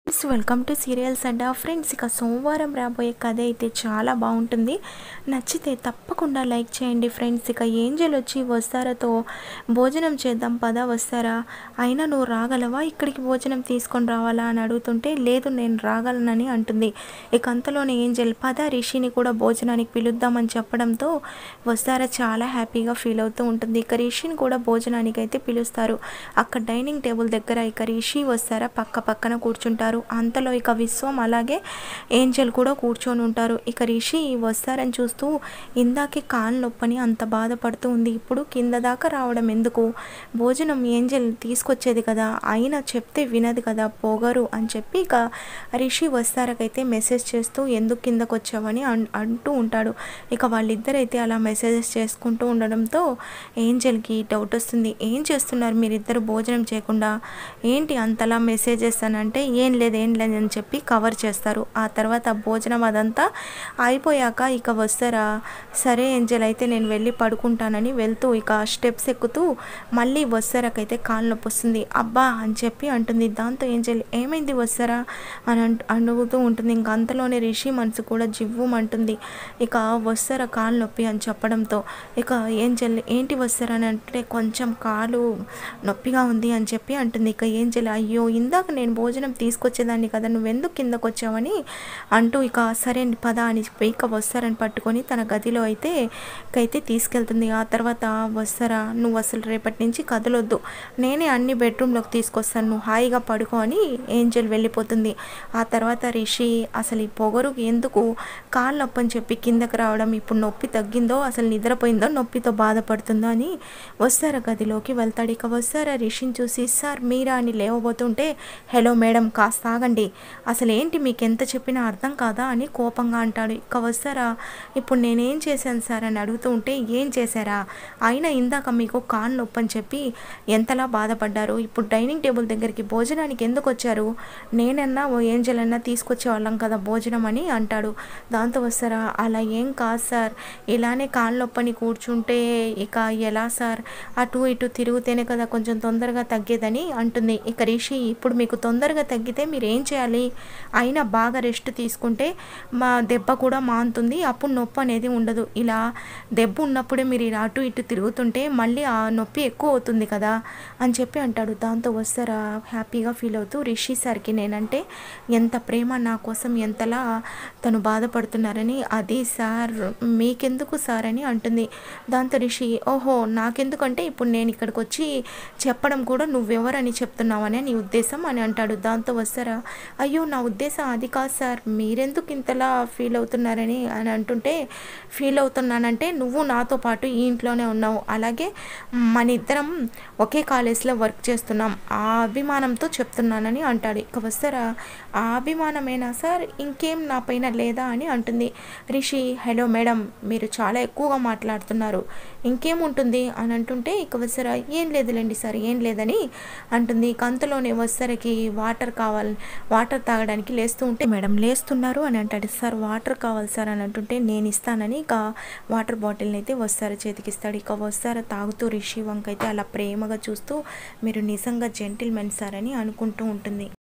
friends welcome to serials and friends ఇక సోమవారం రాబోయే కథ అయితే చాలా బాగుంటుంది నచ్చితే తప్పకుండా లైక్ చేయండి ఫ్రెండ్స్ ఇక ఏంజల్ వచ్చి వస్తారతో భోజనం చేద్దాం పద వస్తారా అయినా నువ్వు రాగలవా ఇక్కడికి భోజనం తీసుకొని రావాలా అని అడుగుతుంటే లేదు నేను రాగలనని అంటుంది ఇక అంతలోనే ఏంజల్ పద రిషిని కూడా భోజనానికి పిలుద్దామని చెప్పడంతో వస్తారా చాలా హ్యాపీగా ఫీల్ అవుతూ ఉంటుంది ఇక రిషిని కూడా భోజనానికి అయితే పిలుస్తారు అక్కడ డైనింగ్ టేబుల్ దగ్గర ఇక రిషి వస్తారా పక్క పక్కన కూర్చుంటారు అంతలో ఇక విశ్వం అలాగే ఏంజల్ కూడా కూర్చొని ఉంటారు ఇక రిషి వస్తారని చూస్తూ ఇందాకే కాలు నొప్పని అంత బాధపడుతూ ఉంది ఇప్పుడు కింద దాకా రావడం ఎందుకు భోజనం ఏంజల్ తీసుకొచ్చేది కదా అయినా చెప్తే వినదు కదా పొగరు అని చెప్పి ఇక రిషి వస్తారకైతే మెసేజ్ చేస్తూ ఎందుకు కిందకు వచ్చావని అన్- అంటూ ఉంటాడు ఇక వాళ్ళిద్దరైతే అలా మెసేజెస్ చేసుకుంటూ ఉండడంతో ఏంజల్కి డౌట్ వస్తుంది ఏం చేస్తున్నారు మీరిద్దరు భోజనం చేయకుండా ఏంటి అంతలా మెసేజెస్ అని అంటే ఏం లేదు ఏం లేదు అని చెప్పి కవర్ చేస్తారు ఆ తర్వాత భోజనం అదంతా అయిపోయాక ఇక వస్తారా సరే ఏంజల్ అయితే నేను వెళ్ళి పడుకుంటానని వెళ్తూ ఇక స్టెప్స్ ఎక్కుతూ మళ్ళీ వస్తారకైతే కాలు నొప్పి వస్తుంది అబ్బా అని చెప్పి అంటుంది దాంతో ఏంజల్ ఏమైంది వస్తారా అని అంట అడుగుతూ ఉంటుంది ఇంక అంతలోనే రిషి మనసు కూడా జివ్వుమంటుంది ఇక వస్తారా కాలు నొప్పి అని చెప్పడంతో ఇక ఏంజల్ ఏంటి వస్తారా అని అంటే కొంచెం కాలు నొప్పిగా ఉంది అని చెప్పి అంటుంది ఇక ఏంజల్ అయ్యో ఇందాక నేను భోజనం తీసుకొచ్చేదాన్ని కదా నువ్వెందుకు కిందకు వచ్చావని అంటూ ఇక సరే అండి పద అని చెప్పి ఇక వస్తారని పట్టుకొని తన గదిలో అయితే అయితే తీసుకెళ్తుంది ఆ తర్వాత వస్తారా నువ్వు అసలు రేపటి నుంచి కదలొద్దు నేనే అన్ని బెడ్రూమ్లోకి తీసుకొస్తాను నువ్వు హాయిగా పడుకో అని ఏంజల్ వెళ్ళిపోతుంది ఆ తర్వాత రిషి అసలు ఈ పొగరు ఎందుకు కాళ్ళు నొప్పి అని చెప్పి కిందకి రావడం ఇప్పుడు నొప్పి తగ్గిందో అసలు నిద్రపోయిందో నొప్పితో బాధపడుతుందో అని వస్తారా గదిలోకి వెళ్తాడు ఇక వస్తారా రిషిని చూసి సార్ మీరా అని లేవబోతుంటే హలో మేడం కాస్త ఆగండి అసలు ఏంటి మీకు ఎంత చెప్పినా అర్థం కాదా అని కోపంగా అంటాడు ఇక వస్తారా ఇప్పుడు నేనేం చేశాను సార్ అని అడుగుతూ ఉంటే ఏం చేశారా అయినా ఇందాక మీకు కాళ్ళు నొప్పి అని చెప్పి ఎంతలా బాధపడ్డారు ఇప్పుడు డైనింగ్ టేబుల్ దగ్గరికి భోజనానికి ఎందుకు వచ్చారు నేనన్నా ఓ ఏంజల్ అన్నా తీసుకొచ్చే వాళ్ళం కదా భోజనం అని అంటాడు దాంతో వస్తారా అలా ఏం కాదు సార్ ఇలానే కాళ్ళు నొప్పని కూర్చుంటే ఇక ఎలా సార్ అటు ఇటు తిరిగితేనే కదా కొంచెం తొందరగా తగ్గేదని అంటుంది ఇక రిషి ఇప్పుడు మీకు తొందరగా తగ్గితే మీరు ఏం చేయాలి అయినా బాగా రెస్ట్ తీసుకుంటే మా దెబ్బ కూడా మానుతుంది అప్పుడు నొప్పి అనేది ఉండదు ఇలా దెబ్బ ఉన్నప్పుడే మీరు ఇలా అటు ఇటు తిరుగుతుంటే మళ్ళీ ఆ నొప్పి ఎక్కువ అవుతుంది కదా అని చెప్పి అంటాడు దాంతో వస్తారా హ్యాపీగా ఫీల్ అవుతూ రిషి సార్కి నేనంటే ఎంత ప్రేమ నా కోసం ఎంతలా తను బాధపడుతున్నారని అది సార్ మీకెందుకు సార్ అని అంటుంది దాంతో రిషి ఓహో నాకెందుకంటే ఇప్పుడు నేను ఇక్కడికి వచ్చి చెప్పడం కూడా నువ్వెవరని చెప్తున్నావని నీ ఉద్దేశం అని అంటాడు దాంతో వస్తారా అయ్యో నా ఉద్దేశం అది కాదు సార్ మీరెందుకు ఇంతలా ఫీల్ అవుతున్నారని అని అంటుంటే ఫీల్ అవుతున్నానంటే నువ్వు నాతో పాటు ఈ ఇంట్లోనే ఉన్నావు అలాగే మన ఇద్దరం ఒకే కాలేజ్లో వర్క్ చేస్తున్నాం ఆ అభిమానంతో చెప్తున్నానని అంటాడు ఇక వస్తారా ఆ అభిమానమేనా సార్ ఇంకేం నా పైన లేదా అని అంటుంది రిషి హలో మేడం మీరు చాలా ఎక్కువగా మాట్లాడుతున్నారు ఇంకేముంటుంది అని అంటుంటే ఇక వస్తారా ఏం లేదులేండి సార్ ఏం లేదని అంటుంది ఇక అంతలోనే వస్తారకి వాటర్ కావాలి వాటర్ తాగడానికి లేస్తూ ఉంటే మేడం లేస్తున్నారు అని అంటాడు సార్ వాటర్ కావాలి సార్ అని అంటుంటే నేను ఇస్తానని ఇక వాటర్ బాటిల్ని అయితే వస్తారా చేతికిస్తాడు ఇక వస్తారా తాగుతూ రిషి వంక అయితే అలా ప్రేమగా చూస్తూ మీరు నిజంగా జెంటిల్మెన్ సార్ అని అనుకుంటూ ఉంటుంది